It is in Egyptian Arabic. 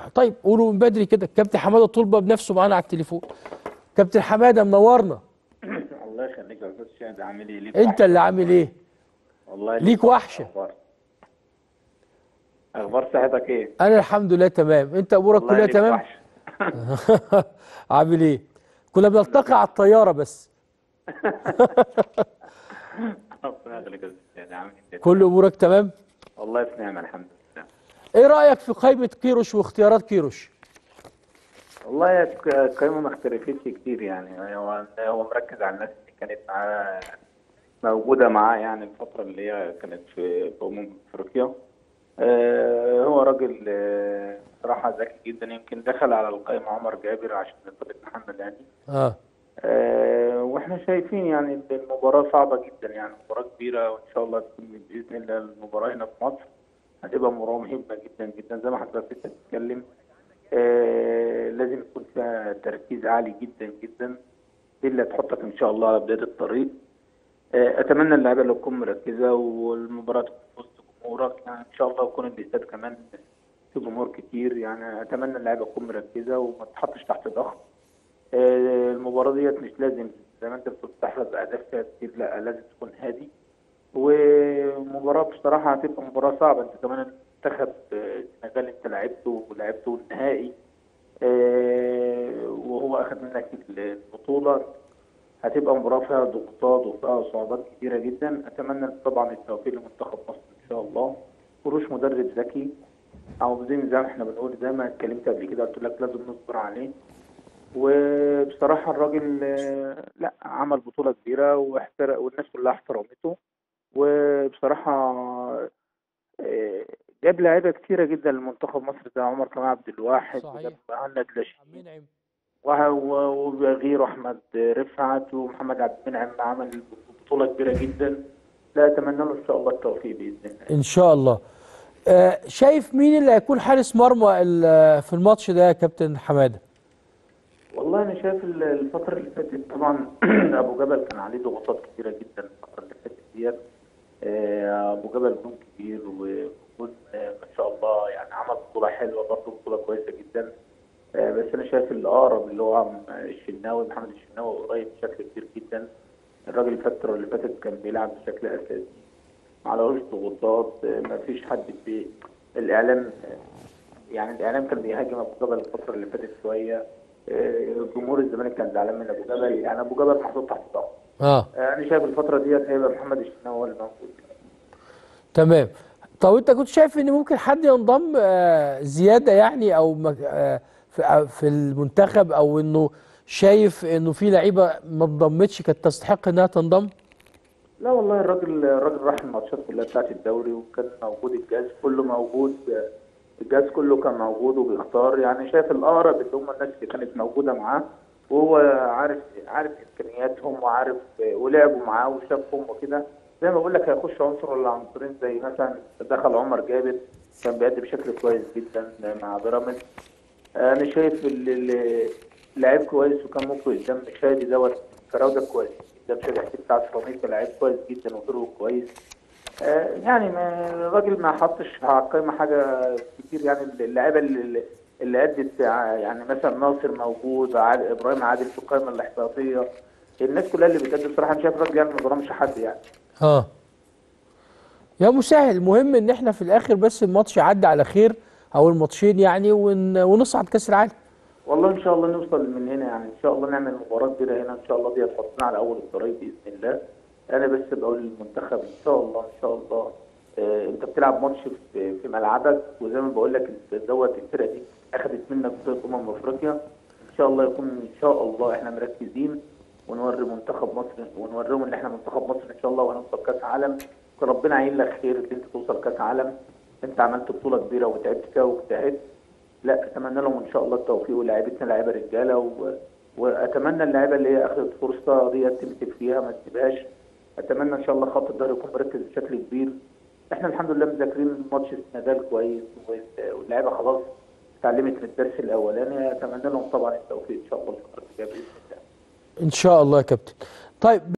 طيب قولوا من بدري كده كابتن حماده طلبه بنفسه معانا على التليفون كابتن حماده منورنا الله يخليك يا استاذ شاهد عامل ايه ليك انت وحشة. اللي عامل ايه والله ليك وحشة. اخبار اخبار صحتك ايه انا الحمد لله تمام انت امورك والله كلها ليك تمام وحشة. عامل ايه كنا بنلتقي على الطياره بس ربنا يخليك يا استاذ شاهد عامل ايه كل امورك تمام والله في نعمه الحمد لله ايه رايك في قائمه كيروش واختيارات كيروش والله يا ك- القايمه ما اختلفتش كتير يعني هو هو مركز على الناس اللي كانت معاه موجوده معاه يعني الفتره اللي هي كانت في في امم افريقيا آه، هو راجل آه، صراحه ذكي جدا يمكن دخل على القائمه عمر جابر عشان اصابه محمد هاني اه آه، واحنا شايفين يعني إن المباراة صعبة جدا يعني مباراة كبيرة وإن شاء الله تكون بإذن الله المباراة هنا في مصر هتبقى مباراة مهمة جدا جدا زي ما حضرتك بتتكلم آه، لازم يكون فيها تركيز عالي جدا جدا دي اللي هتحطك إن شاء الله على بداية الطريق آه، أتمنى اللعيبة اللي تكون مركزة والمباراة تكون في وسط جمهورك يعني إن شاء الله يكون الاستاد كمان في جمهور كتير يعني أتمنى اللعيبة تكون مركزة وما تتحطش تحت ضغط آه، المباراة ديت مش لازم زي ما انت بتقول تحرز اهداف فيها كتير لا لازم تكون هادي ومباراة بصراحة هتبقى مباراة صعبة انت كمان المنتخب آه، السنغال انت لعبته ولعبته النهائي آه، وهو اخذ منك البطولة هتبقى مباراة فيها ضغوطات وفيها صعوبات كتيرة جدا اتمنى طبعا التوفيق لمنتخب مصر ان شاء الله كروش مدرب ذكي عاوزين زي ما احنا بنقول زي ما اتكلمت قبل كده قلت لك لازم نصبر عليه وبصراحة الراجل آه، لا عمل بطولة كبيرة واحترق والناس كلها احترمته وبصراحة آه، جاب لعيبة كتيرة جدا لمنتخب مصر زي عمر كمال عبد الواحد صحيح. وجاب مهند لاشين منعم وه- و- وغيره أحمد رفعت ومحمد عبد المنعم عمل بطولة كبيرة جدا لا أتمنى له إن شاء الله التوفيق بإذن الله ان شاء الله آه شايف مين اللي هيكون حارس مرمى ال- في الماتش ده يا كابتن حماده والله انا شايف ال- الفتره اللي فاتت طبعا ابو جبل كان عليه ضغوطات كتيره جدا الفتره اللي فاتت ديت آه، ابو جبل جون كبير وجون آه، ما شاء الله يعني عمل بطوله حلوه برضه بطوله كويسه جدا آه، بس انا شايف الاقرب اللي هو عم- الشناوي محمد الشناوي قريب بشكل كبير جدا الراجل الفتره اللي فاتت كان بيلعب بشكل اساسي ما عليهوش ضغوطات آه، ما فيش حد بي الاعلام آه، يعني الاعلام كان بيهاجم ابو جبل الفتره اللي فاتت شويه آه، جمهور الزمالك كان زعلان من ابو جبل يعني ابو جبل محطوط تحت ضغط اه آه، انا شايف الفتره ديت هيبقى محمد الشناوي هو اللي موجود تمام طب انت كنت شايف ان ممكن حد ينضم آه زياده يعني او مك- آه في, آه في المنتخب او انه شايف انه في لعيبه ما انضمتش كانت تستحق انها تنضم لا والله الراجل الراجل راح الماتشات كلها بتاعت الدوري وكان موجود الجهاز كله موجود الجهاز كله كان موجود وبيختار يعني شايف الاقرب اللي هم الناس اللي كانت موجوده معاه وهو عارف عارف امكانياتهم وعارف ولعبوا معاه وشافهم وكده زي ما بقول لك هيخش عنصر ولا عنصرين زي مثلا دخل عمر جابر كان بيأدي بشكل كويس جدا مع بيراميدز انا شايف ال- ال- لعيب كويس وكان ممكن قدام شادي دوت فراوده كويس قدام شادي حسين بتاع سيراميكا لعيب كويس جدا وطرقه كويس آه، يعني ما الراجل ما حطش على القايمه حاجه كتير يعني اللعيبه اللي اللي ادت ع- يعني مثلا ناصر موجود عاد- ابراهيم عادل في القائمه الاحتياطيه الناس كلها اللي بتأدي بصراحه انا شايف الراجل يعني ما ظلمش حد يعني اه يا مسهل المهم ان احنا في الاخر بس الماتش يعدي على خير او الماتشين يعني ون... ونصعد كاس العالم والله ان شاء الله نوصل من هنا يعني ان شاء الله نعمل مباراه كبيره هنا ان شاء الله دي هتحطنا على اول الطريق باذن الله انا بس بقول للمنتخب ان شاء الله ان شاء الله آه انت بتلعب ماتش في, في ملعبك وزي ما بقول لك دوت الفرقه دي اخذت منك بطوله امم افريقيا ان شاء الله يكون ان شاء الله احنا مركزين ونوري منتخب مصر ونوريهم ان احنا منتخب مصر ان شاء الله وهنوصل كاس عالم ربنا عين لك خير ان انت توصل كاس عالم انت عملت بطوله كبيره وتعبت فيها واجتهدت لا اتمنى لهم ان شاء الله التوفيق ولاعيبتنا لعيبه رجاله و... واتمنى اللعيبه اللي هي اخذت فرصه دي تمسك فيها ما تسيبهاش اتمنى ان شاء الله خط الظهر يكون مركز بشكل كبير احنا الحمد لله مذاكرين ماتش السنغال كويس وال- واللعيبه خلاص اتعلمت من الدرس الاولاني اتمنى لهم طبعا التوفيق ان شاء الله الفتره الجايه باذن الله ان شاء الله يا كابتن طيب